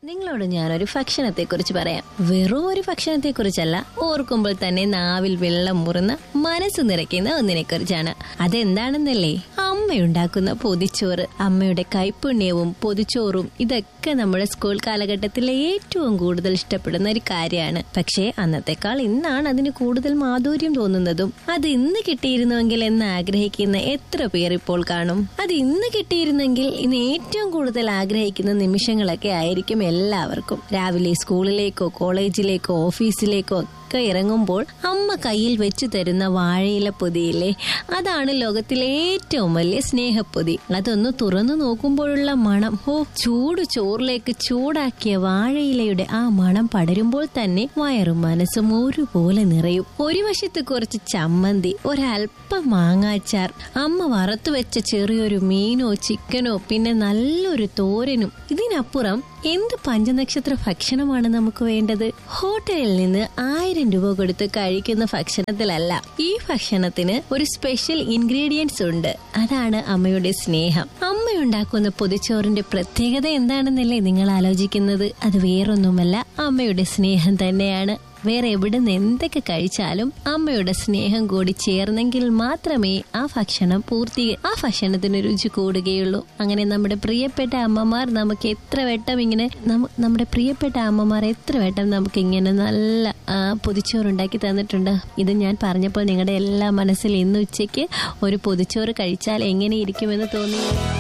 നിങ്ങളോട് ഞാനൊരു ഭക്ഷണത്തെക്കുറിച്ച് പറയാം വെറും ഒരു ഭക്ഷണത്തെക്കുറിച്ചല്ല ഓർക്കുമ്പോൾ തന്നെ നാവിൽ വെള്ളം മുറുന്ന മനസ്സ് നിറയ്ക്കുന്ന ഒന്നിനെ കുറിച്ചാണ് അതെന്താണെന്നല്ലേ അമ്മയുണ്ടാക്കുന്ന പൊതിച്ചോറ് അമ്മയുടെ കൈപ്പുണ്യവും പൊതിച്ചോറും ഇതൊക്കെ നമ്മുടെ സ്കൂൾ കാലഘട്ടത്തിലെ ഏറ്റവും കൂടുതൽ ഇഷ്ടപ്പെടുന്ന ഒരു കാര്യമാണ് പക്ഷേ അന്നത്തെക്കാൾ ഇന്നാണ് അതിന് കൂടുതൽ മാധുര്യം തോന്നുന്നതും അത് ഇന്ന് കിട്ടിയിരുന്നുവെങ്കിൽ എന്ന് ആഗ്രഹിക്കുന്ന എത്ര പേർ ഇപ്പോൾ കാണും അത് ഇന്ന് കിട്ടിയിരുന്നെങ്കിൽ ഇന്ന് ഏറ്റവും കൂടുതൽ ആഗ്രഹിക്കുന്ന നിമിഷങ്ങളൊക്കെ ആയിരിക്കും എല്ലാവർക്കും രാവിലെ സ്കൂളിലേക്കോ കോളേജിലേക്കോ ഓഫീസിലേക്കോ ഒക്കെ ഇറങ്ങുമ്പോൾ അമ്മ കയ്യിൽ വെച്ചു തരുന്ന വാഴയില പൊതിയില്ലേ അതാണ് ലോകത്തിലെ ഏറ്റവും വലിയ സ്നേഹപ്പൊതി അതൊന്ന് തുറന്നു നോക്കുമ്പോഴുള്ള മണം ഓ ചൂട് ചോറിലേക്ക് ചൂടാക്കിയ വാഴയിലയുടെ ആ മണം പടരുമ്പോൾ തന്നെ വയറും മനസ്സും ഒരുപോലെ നിറയും ഒരു വശത്ത് കുറച്ച് ചമ്മന്തി ഒരല്പം മാങ്ങാച്ചാർ അമ്മ വറുത്തു വെച്ച ചെറിയൊരു മീനോ ചിക്കനോ പിന്നെ നല്ലൊരു തോരനും ഇതിനപ്പുറം എന്ത് പഞ്ചനക്ഷത്ര ഭക്ഷണമാണ് നമുക്ക് വേണ്ടത് ഹോട്ടലിൽ നിന്ന് ആയിരം രൂപ കൊടുത്ത് കഴിക്കുന്ന ഭക്ഷണത്തിലല്ല ഈ ഭക്ഷണത്തിന് ഒരു സ്പെഷ്യൽ ഇൻഗ്രീഡിയൻസ് ഉണ്ട് അതാണ് അമ്മയുടെ സ്നേഹം അമ്മയുണ്ടാക്കുന്ന പൊതിച്ചോറിന്റെ പ്രത്യേകത എന്താണെന്നല്ലേ നിങ്ങൾ ആലോചിക്കുന്നത് അത് വേറൊന്നുമല്ല അമ്മയുടെ സ്നേഹം തന്നെയാണ് വേറെ എവിടെ നിന്ന് എന്തൊക്കെ കഴിച്ചാലും അമ്മയുടെ സ്നേഹം കൂടി ചേർന്നെങ്കിൽ മാത്രമേ ആ ഭക്ഷണം പൂർത്തി ആ ഭക്ഷണത്തിന് രുചി കൂടുകയുള്ളൂ അങ്ങനെ നമ്മുടെ പ്രിയപ്പെട്ട അമ്മമാർ നമുക്ക് എത്ര വട്ടം ഇങ്ങനെ നമ്മ- നമ്മുടെ പ്രിയപ്പെട്ട അമ്മമാർ എത്ര വട്ടം നമുക്ക് ഇങ്ങനെ നല്ല ആ, പൊതിച്ചോറുണ്ടാക്കി തന്നിട്ടുണ്ട് ഇത് ഞാൻ പറഞ്ഞപ്പോൾ നിങ്ങളുടെ എല്ലാ മനസ്സിൽ ഇന്ന് ഉച്ചയ്ക്ക് ഒരു പൊതിച്ചോറ് കഴിച്ചാൽ എങ്ങനെ ഇരിക്കുമെന്ന് തോന്നി